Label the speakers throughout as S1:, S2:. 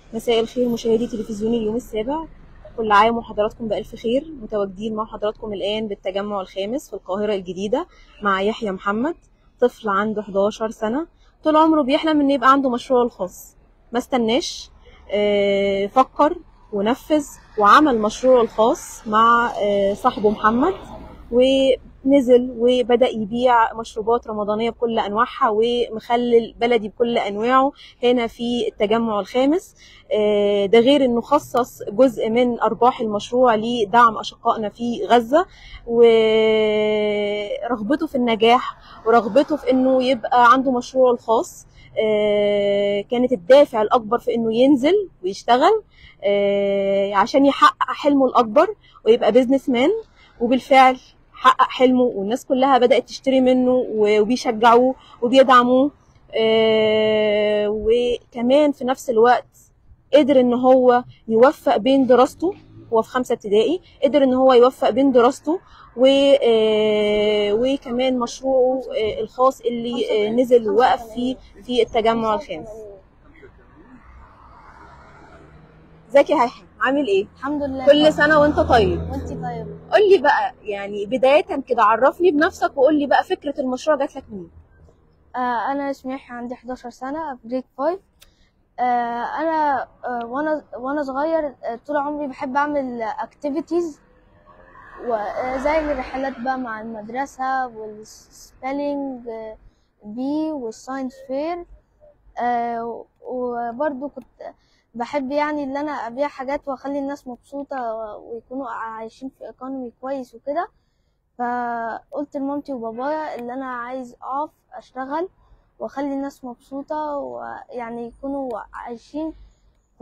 S1: مساء الخير مشاهدي تلفزيون اليوم السابع كل عام وحضراتكم بألف خير متواجدين مع حضراتكم الآن بالتجمع الخامس في القاهرة الجديدة مع يحيى محمد طفل عنده 11 سنة طول عمره بيحلم إن يبقى عنده مشروعه الخاص ما استناش آه، فكر ونفذ وعمل مشروعه الخاص مع آه، صاحبه محمد ونزل وبدأ يبيع مشروبات رمضانية بكل أنواعها ومخلل بلدي بكل أنواعه هنا في التجمع الخامس آه، ده غير انه خصص جزء من ارباح المشروع لدعم اشقائنا في غزه ورغبته في النجاح ورغبته في انه يبقى عنده مشروعه الخاص آه، كانت الدافع الاكبر في انه ينزل ويشتغل آه، عشان يحقق حلمه الاكبر ويبقى بيزنس مان وبالفعل حقق حلمه والناس كلها بدات تشتري منه وبيشجعوه وبيدعموه آه، وكمان في نفس الوقت قدر ان هو يوفق بين دراسته هو في خمسه ابتدائي قدر ان هو يوفق بين دراسته و آه، وكمان مشروعه آه، الخاص اللي آه، نزل ووقف فيه في التجمع الخامس ازيك يا هيحي عامل ايه
S2: الحمد لله
S1: كل سنه وانت طيب
S2: وانت طيب
S1: قول لي بقى يعني بدايه كده عرفني بنفسك وقول لي بقى فكره المشروع جات لك منين
S2: آه انا اسمي يحيى عندي 11 سنه في جريد 5 آه انا آه وانا وانا صغير آه طول عمري بحب اعمل اكتيفيتيز وزي الرحلات بقى مع المدرسه والسبيلنج بي والساينس فير آه وبرضو كنت بحب يعني ان انا ابيع حاجات واخلي الناس مبسوطه ويكونوا عايشين في ايكونومي كويس وكده فقلت لمامتي وبابايا ان انا عايز اقف اشتغل واخلي الناس مبسوطه ويعني يكونوا عايشين ف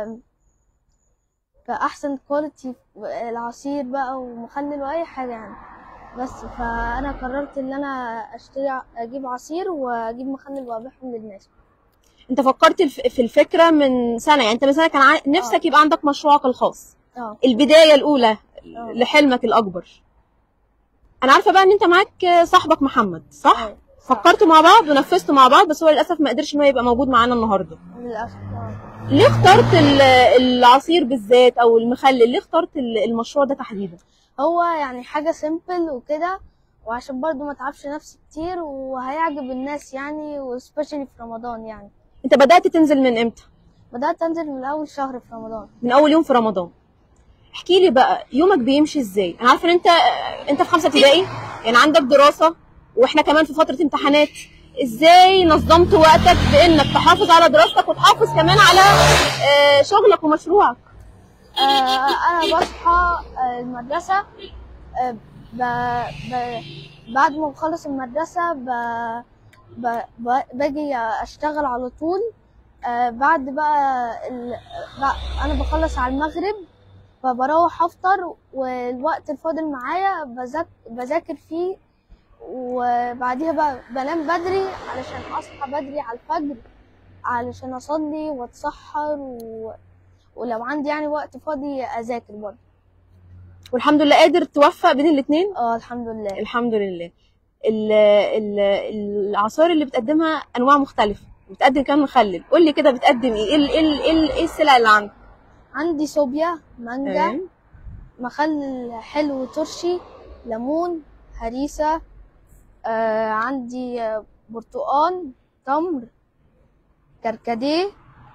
S2: فاحسن كواليتي العصير بقى ومخلل واي حاجه يعني بس فانا قررت ان انا اشتري اجيب عصير واجيب مخلل وابيعهم للناس
S1: انت فكرت الف- في الفكره من سنه يعني انت مثلا كان عا- نفسك يبقى عندك مشروعك الخاص
S2: اه
S1: البدايه الاولى
S2: آه.
S1: لحلمك الاكبر انا عارفه بقى ان انت معاك صاحبك محمد صح
S2: آه.
S1: فكرتوا مع بعض ونفذتوا مع بعض بس هو للاسف ما قدرش ان هو يبقى موجود معانا النهارده
S2: للاسف آه.
S1: ليه اخترت ال- العصير بالذات او المخلل ليه اخترت ال- المشروع ده تحديدا
S2: هو يعني حاجة سيمبل وكده وعشان برضو ما تعبش نفسي كتير وهيعجب الناس يعني وسبيشالي في رمضان يعني
S1: انت بدات تنزل من امتى
S2: بدأت أنزل من أول شهر في رمضان
S1: من اول يوم في رمضان احكي لي بقى يومك بيمشي ازاي انا عارفه ان انت انت في خمسه ابتدائي يعني عندك دراسه واحنا كمان في فتره امتحانات ازاي نظمت وقتك بانك تحافظ على دراستك وتحافظ كمان على آه، شغلك ومشروعك
S2: آه أنا بصحى آه المدرسة آه ب... ب... بعد ما بخلص المدرسة ب... ب... ب... باجي أشتغل على طول آه بعد بقى ال... بقى أنا بخلص على المغرب فبروح أفطر والوقت الفاضل معايا بذاك... بذاكر فيه وبعديها بقى بنام بدري علشان أصحى بدري على الفجر علشان أصلي وأتسحر و... ولو عندي يعني وقت فاضي أذاكر برضه
S1: والحمد لله قادر توفق بين الاثنين
S2: اه الحمد لله
S1: الحمد لله ال- ال- العصائر اللي بتقدمها انواع مختلفه بتقدم كمان مخلل قول لي كده بتقدم ايه ايه ال- ايه ال- ايه ال- ايه السلع اللي عندك
S2: عندي صوبيا مانجا
S1: تمام
S2: مخلل حلو ترشي ليمون هريسة آه عندي آه، برتقال تمر كركديه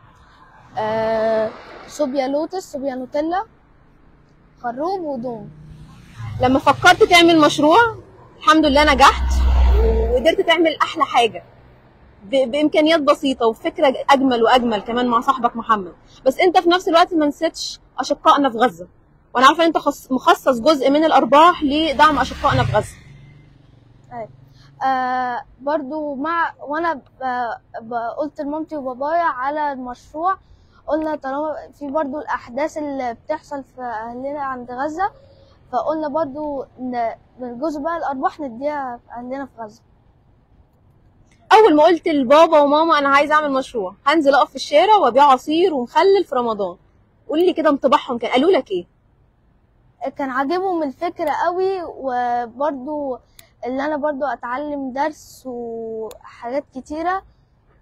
S2: آه صوبيا لوتس صوبيا نوتيلا خروب ودوم
S1: لما فكرت تعمل مشروع الحمد لله نجحت وقدرت تعمل احلى حاجه ب- بامكانيات بسيطه وفكره اجمل واجمل كمان مع صاحبك محمد بس انت في نفس الوقت ما نسيتش اشقائنا في غزه وانا عارفه ان انت خص- مخصص جزء من الارباح لدعم اشقائنا في غزه
S2: آه برضو مع وانا ب... ب... قلت لمامتي وبابايا على المشروع قلنا طالما في برضو الاحداث اللي بتحصل في اهلنا عند غزة فقلنا برضو ان من جزء بقى الارباح نديها في اهلنا في غزة
S1: اول ما قلت لبابا وماما انا عايزه اعمل مشروع هنزل اقف في الشارع وابيع عصير ومخلل في رمضان قولي لي كده انطباعهم كان قالوا لك ايه
S2: كان عاجبهم الفكرة قوي وبرضو اللي انا برضو اتعلم درس وحاجات كتيرة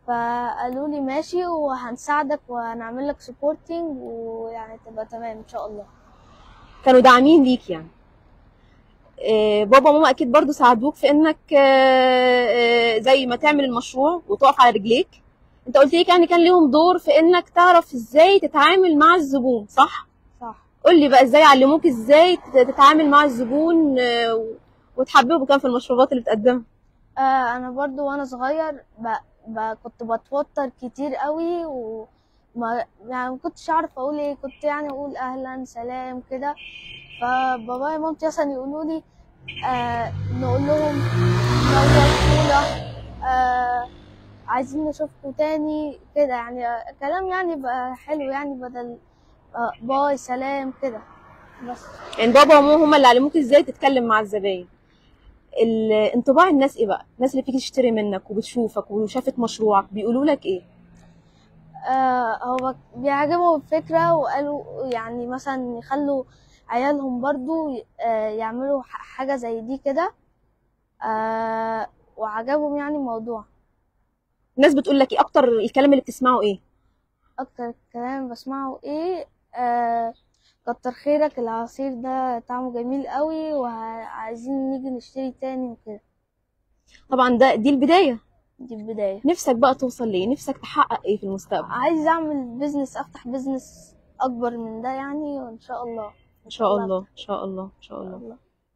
S2: فقالوا لي ماشي وهنساعدك وهنعمل لك سبورتنج ويعني تبقى تمام ان شاء الله
S1: كانوا داعمين ليك يعني آه، بابا وماما اكيد برضو ساعدوك في انك آه، آه، زي ما تعمل المشروع وتقف على رجليك انت قلت لي يعني كان ليهم دور في انك تعرف ازاي تتعامل مع الزبون صح
S2: صح
S1: قول لي بقى ازاي علموك ازاي تتعامل مع الزبون آه، وتحببه كمان في المشروبات اللي بتقدمها
S2: آه انا برضو وانا صغير ب... ب... كنت بتوتر كتير قوي وما يعني ما كنتش اعرف اقول ايه كنت يعني اقول اهلا سلام كده فبابايا ومامتي مثلا يقولوا لي آه نقول لهم نورتونا آه عايزين نشوفكم تاني كده يعني آه، كلام يعني بقى حلو يعني بدل آه باي سلام كده بس
S1: يعني بابا وماما هم اللي علموك ازاي تتكلم مع الزباين ال- انطباع الناس ايه بقى الناس اللي بتيجي تشتري منك وبتشوفك وشافت مشروعك بيقولوا لك ايه
S2: آه هو بيعجبهم الفكرة وقالوا يعني مثلا يخلوا عيالهم برضو آه يعملوا ح- حاجة زي دي كده آه وعجبهم يعني الموضوع
S1: الناس بتقول لك ايه اكتر الكلام اللي بتسمعه ايه
S2: أكتر كلام بسمعه إيه آه كتر خيرك العصير ده طعمه جميل قوي وعايزين نيجي نشتري تاني وكده
S1: طبعا ده دي البدايه
S2: دي البداية
S1: نفسك بقى توصل ليه نفسك تحقق ايه في المستقبل
S2: عايز أعمل بيزنس أفتح بيزنس أكبر من ده يعني وإن شاء الله
S1: ان شاء الله ان شاء الله ان شاء الله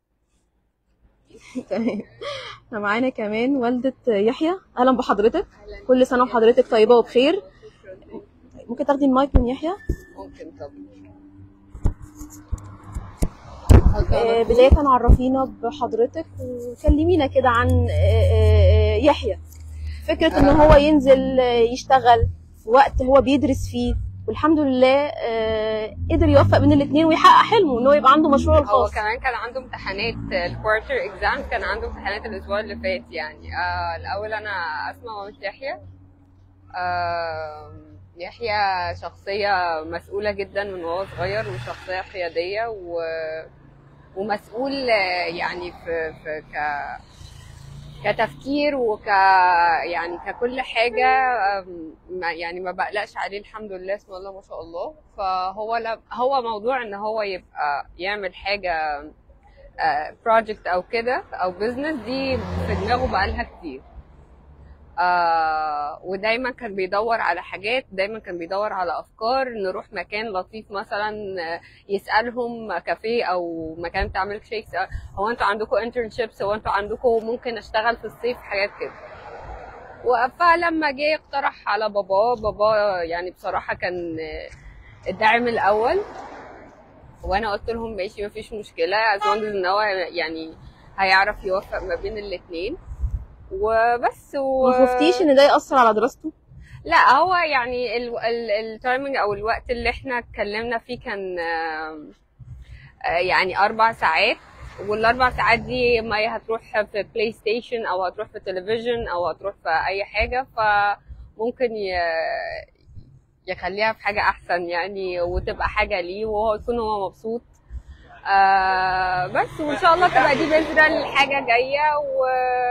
S1: تمام احنا معانا كمان والدة يحيى اهلا بحضرتك كل سنة وحضرتك طيبة وبخير ممكن تاخدي المايك من يحيى
S3: ممكن طبعا
S1: آه، بداية عرفينا بحضرتك وكلمينا كده عن آه، آه، يحيى فكرة ان هو ينزل آه، يشتغل في وقت هو بيدرس فيه والحمد لله آه، قدر يوفق بين الاثنين ويحقق حلمه ان هو يبقى عنده مشروعه
S3: هو
S1: الخاص
S3: كمان كان عنده امتحانات الكوارتر اكزام كان عنده امتحانات الاسبوع اللي فات يعني آه الاول انا اسمع مامة يحيى آه يحيى شخصية مسؤولة جدا من وهو صغير وشخصية قيادية و ومسؤول آه، يعني في في ك كتفكير وك يعني ككل حاجة أم، ما يعني ما بقلقش عليه الحمد لله اسم الله ما شاء الله فهو لا هو موضوع ان هو يبقى يعمل حاجة بروجكت او كده او بزنس دي في دماغه بقالها كتير آه ودايما كان بيدور على حاجات دايما كان بيدور على افكار نروح مكان لطيف مثلا آه، يسالهم كافيه او مكان بتاع ميلك شيكس آه، هو انتوا عندكم انترنشيبس هو انتوا عندكم ممكن اشتغل في الصيف حاجات كده و- فلما جه اقترح على باباه باباه يعني بصراحه كان آه، الداعم الاول وانا قلت لهم ماشي مفيش مشكله as long as ان هو يعني هيعرف يوفق ما بين الاثنين وبس و...
S1: ما خفتيش ان ده يأثر على دراسته
S3: لا هو يعني التايمنج او الوقت اللي احنا اتكلمنا فيه كان آم، آه، يعني اربع ساعات والاربع ساعات دي ما هي هتروح في بلاي ستيشن او هتروح في تلفزيون او هتروح في اي حاجه فممكن ي... يخليها في حاجه احسن يعني وتبقى حاجه ليه وهو يكون هو مبسوط آه بس وان شاء الله تبقى دي بذره لحاجه جايه و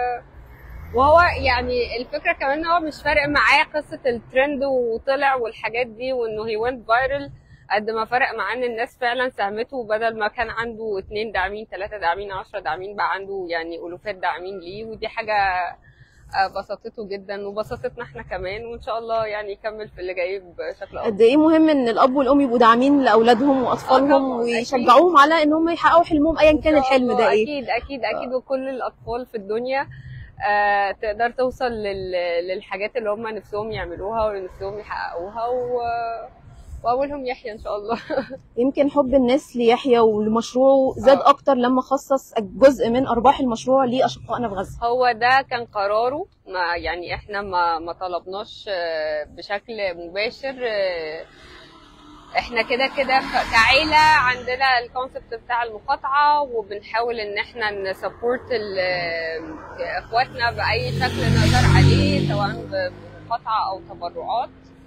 S3: وهو يعني الفكره كمان ان هو مش فارق معاه قصه الترند وطلع والحاجات دي وانه هي went فايرل قد ما فرق معاه ان الناس فعلا ساهمته بدل ما كان عنده اتنين داعمين تلاتة داعمين عشرة داعمين بقى عنده يعني الوفات داعمين ليه ودي حاجه آه، بسطته جدا وبسطتنا احنا كمان وان شاء الله يعني يكمل في اللي جاي بشكل افضل
S1: قد ايه مهم ان الاب والام يبقوا داعمين لاولادهم واطفالهم
S3: طبعاً،
S1: ويشجعوهم على ان هم يحققوا حلمهم ايا كان
S3: إن شاء
S1: الحلم ده
S3: الله.
S1: ايه
S3: اكيد اكيد اكيد وكل الاطفال في الدنيا آه تقدر توصل لل... للحاجات اللي هم نفسهم يعملوها ونفسهم يحققوها و... واولهم يحيى ان شاء الله
S1: يمكن حب الناس ليحيى ولمشروعه زاد
S3: آه.
S1: اكتر لما خصص جزء من ارباح المشروع لاشقائنا في غزه
S3: هو ده كان قراره ما يعني احنا ما ما طلبناش آه، بشكل مباشر آه، احنا كده كده ك- كعيله عندنا الكونسبت بتاع المقاطعه وبنحاول ان احنا نسبورت اخواتنا باي شكل نقدر عليه سواء بمقاطعه او تبرعات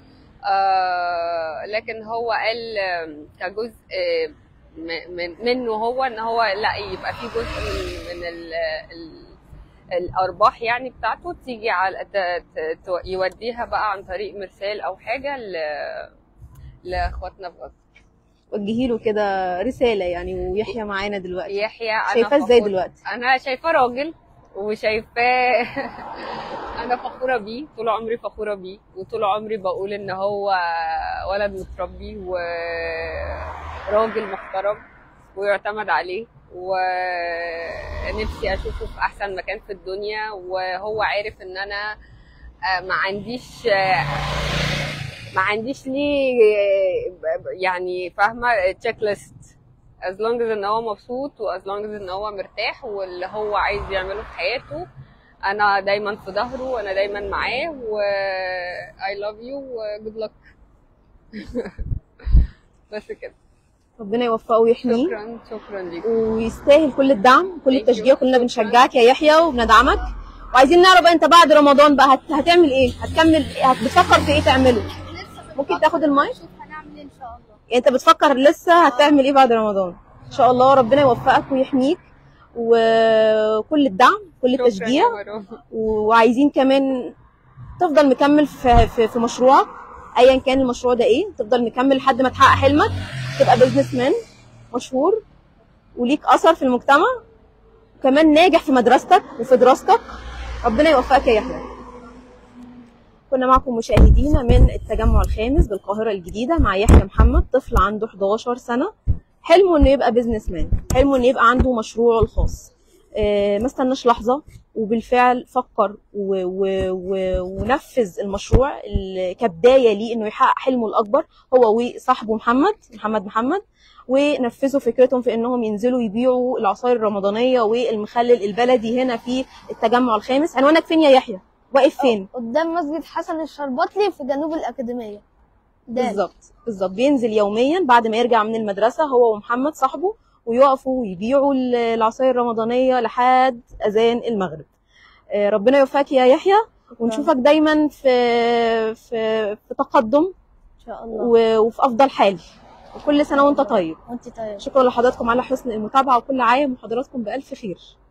S3: آه لكن هو قال آم، كجزء آه، م- من منه هو ان هو لا يبقى في جزء من, من ال ال الارباح يعني بتاعته تيجي على ت- ت- ت- يوديها بقى عن طريق مرسال او حاجه ل لاخواتنا في غزه
S1: وجهي له كده رساله يعني ويحيى معانا دلوقتي
S3: يحيى انا
S1: شايفاه ازاي
S3: فخور-
S1: دلوقتي
S3: انا شايفاه راجل وشايفاه انا فخوره بيه طول عمري فخوره بيه وطول عمري بقول ان هو ولد متربي وراجل محترم ويعتمد عليه ونفسي اشوفه في احسن مكان في الدنيا وهو عارف ان انا آه، ما عنديش آه، ما عنديش ليه آه، يعني فاهمه تشيك ليست as long as ان هو مبسوط و as long as ان هو مرتاح واللي هو عايز يعمله في حياته انا دايما في ظهره وانا دايما معاه و I love you و good luck بس كده
S1: ربنا يوفقه ويحميه
S3: شكرا شكرا ليك
S1: ويستاهل كل الدعم كل
S3: Thank you.
S1: التشجيع كلنا
S3: شكراً.
S1: بنشجعك يا يحيى وبندعمك وعايزين نعرف بقى انت بعد رمضان بقى هت... هتعمل ايه هتكمل هتفكر في ايه تعمله ممكن تاخد المايك
S2: شوف هنعمل ايه ان شاء الله
S1: يعني انت بتفكر لسه هتعمل ايه بعد رمضان ان شاء الله ربنا يوفقك ويحميك وكل الدعم كل
S3: شكراً
S1: التشجيع
S3: يا مروة.
S1: وعايزين كمان تفضل مكمل في, في, في مشروعك ايا كان المشروع ده ايه تفضل مكمل لحد ما تحقق حلمك تبقى بزنس مان مشهور وليك اثر في المجتمع وكمان ناجح في مدرستك وفي دراستك ربنا يوفقك يا يحيى كنا معكم مشاهدينا من التجمع الخامس بالقاهرة الجديدة مع يحيى محمد طفل عنده 11 سنة حلمه انه يبقى بيزنس مان حلمه انه يبقى عنده مشروعه الخاص آه، ما استناش لحظة وبالفعل فكر و و و ونفذ المشروع ال- كبداية ليه انه يحقق حلمه الاكبر هو وصاحبه محمد محمد محمد ونفذوا فكرتهم في انهم ينزلوا يبيعوا العصائر الرمضانية والمخلل البلدي هنا في التجمع الخامس عنوانك فين يا يحيى واقف فين
S2: قدام مسجد حسن الشربطلي في جنوب الأكاديمية دال.
S1: بالظبط بالظبط بينزل يوميا بعد ما يرجع من المدرسه هو ومحمد صاحبه ويقفوا ويبيعوا ال- العصاير الرمضانيه لحد اذان المغرب آه، ربنا يوفقك يا يحيى ونشوفك دايما في في في تقدم
S2: ان شاء الله
S1: و- وفي افضل حال وكل سنه وانت طيب
S2: وانت طيب
S1: شكرا لحضراتكم على حسن المتابعه وكل عام وحضراتكم بالف خير